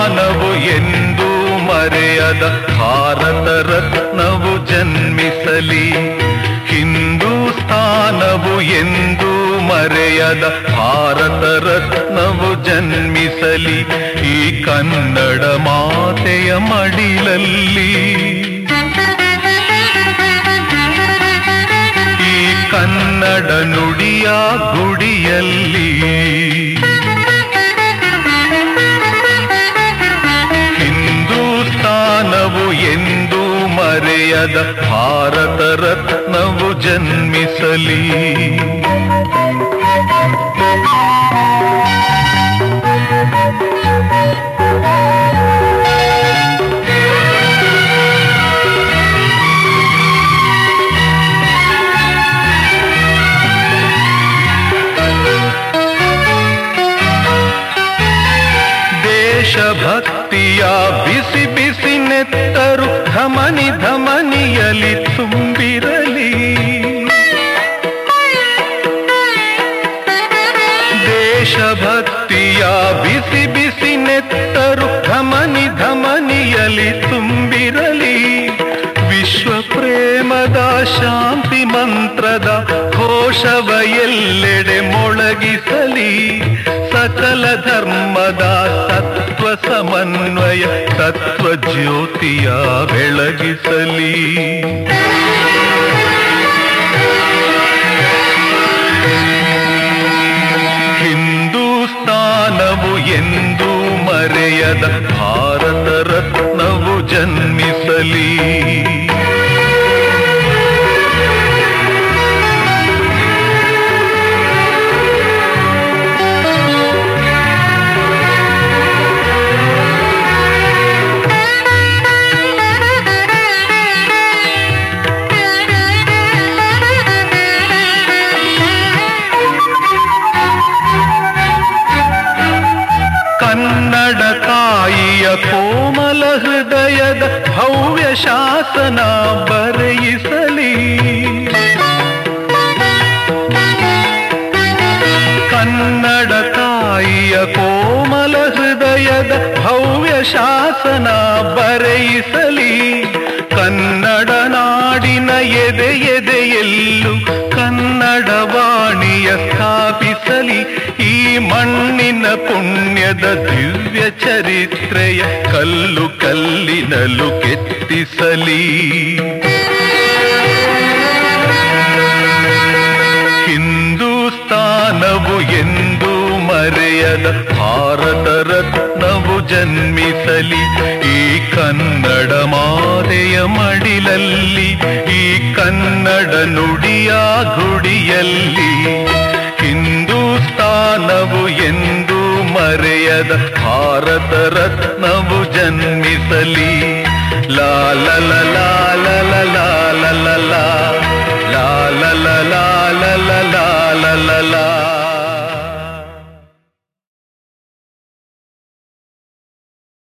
ಹಿಂದೂಸ್ತಾನವು ಎಂದೂ ಮರೆಯದ ಭಾರತ ರತ್ನವು ಜನ್ಮಿಸಲಿ ಹಿಂದೂಸ್ತಾನವು ಎಂದೂ ಮರೆಯದ ಭಾರತ ರತ್ನವು ಜನ್ಮಿಸಲಿ ಈ ಕನ್ನಡ ಮಾತೆಯ ಮಡಿಲಲ್ಲಿ ಈ ಕನ್ನಡ ನುಡಿಯ ಗುಡಿಯಲ್ಲಿ ಹಿಂದೂಸ್ತಾನವು ಎಂದೂ ಮರೆಯದ ಭಾರತ ರತ್ನವು ಜನ್ಮಿಸಲಿ ದೇಶಭಕ್ತಿಯ ಬಿಸಿ ಬಿಸಿ ನೆತ್ತರು ಧಮನಿ ಧಮನಿಯಲಿ ತುಂಬಿರಲಿ ದೇಶಭಕ್ತಿಯ ಬಿಸಿ ಬಿಸಿ ನೆತ್ತರು ಧಮನಿ ಧಮನಿಯಲಿ ತುಂಬಿರಲಿ ವಿಶ್ವ ಪ್ರೇಮದ ಶಾಂತಿ ಮಂತ್ರದ ಘೋಷವ ಎಲ್ಲೆಡೆ ಮೊಳಗಿಸಲಿ ಸಕಲ ಧರ್ಮದ ತತ್ವ ಸಮನ್ವಯ ತತ್ವ ಜ್ಯೋತಿಯ ಬೆಳಗಿಸಲಿ ಹಿಂದೂಸ್ತಾನವು ಎಂದೂ ಮರೆಯದ ಭಾರತ ರತ್ನವು ಜನ್ಮಿಸಲಿ ಕನ್ನಡ ತಾಯಿಯ ಕೋಮಲ ಹೃದಯದ ಭವ್ಯ ಶಾಸನ ಬರೆಯಿಸಲಿ ಕನ್ನಡ ತಾಯಿಯ ಕೋಮಲ ಹೃದಯದ ಭವ್ಯ ಶಾಸನ ಬರೆಯಿಸಲಿ ಕನ್ನಡ ನಾಡಿನ ಎದೆ ಎದೆಯಲ್ಲೂ ಕನ್ನಡ ವಾಣಿಯ ಸ್ಥಾಪಿಸಲಿ ಈ ಮಣ್ಣಿನ ಪುಣ್ಯದ ದಿವ್ಯ ಚರಿತ್ರೆಯ ಕಲ್ಲು ಕಲ್ಲಿನಲು ಕೆತ್ತಿಸಲಿ ಹಿಂದೂಸ್ತಾನವು ಎಂದೂ ಮರೆಯದ ಭಾರತ ರತ್ನವು ಜನ್ಮಿಸಲಿ ಈ ಕನ್ನಡ ಮಾತೆಯ ಮಡಿಲಲ್ಲಿ ಈ ಕನ್ನಡ ನುಡಿಯ ಗುಡಿಯಲ್ಲಿ ಹಿಂದೂಸ್ತಾನವು ಎಂದೂ ಮರೆಯದ ಭಾರತ ರತ್ನವು ಜನ್ಮಿಸಲಿ ಲಾ ಲ ಲ ಲಾ ಲ ಲ ಲಾ ಲ ಲ ಲಾ ಲಾ ಲ ಲ ಲಾ ಲ ಲ